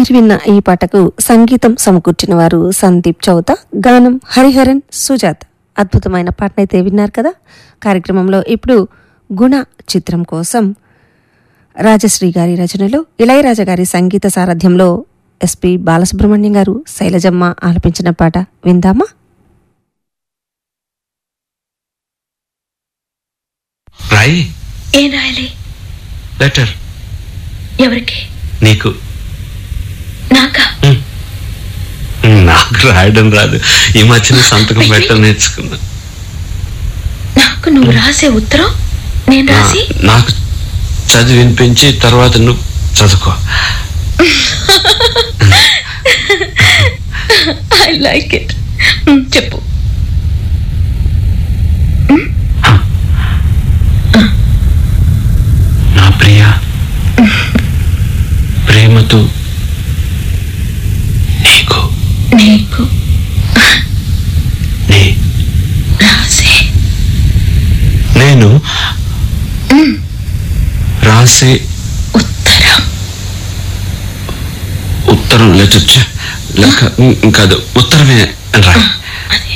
మీరు విన్న ఈ పాటకు సంగీతం సమకూర్చిన వారు సందీప్ చౌత గానం హరిహరన్ సుజాత్ అద్భుతమైన పాటనైతే విన్నారు కదా కార్యక్రమంలో ఇప్పుడు గుణ చిత్రం కోసం రాజశ్రీ గారి రచనలో ఇళయరాజా గారి సంగీత సారథ్యంలో ఎస్పి బాలసుబ్రహ్మణ్యం గారు శైలజమ్మ ఆలపించిన పాట విందామా రాయి ఏం రాయాలి లెటర్ ఎవరికి నీకు నాకా నాకు రాయడం రాదు ఈ మధ్యన సంతకం పెట్టడం నేర్చుకున్నా నాకు నువ్వు రాసే ఉత్తరం నేను రాసి నా- నాకు చదివి వినిపించి తర్వాత నువ్వు చదువుకో ఐ లైక్ ఇట్ చెప్పు నా ప్రియ ప్రేమతో నీకు నీకు నీ రాసే నేను రాసే ఉత్తరం ఉత్తరం లెటర్ లెక్క ఉమ్, కాదు ఉత్తరమే రా అది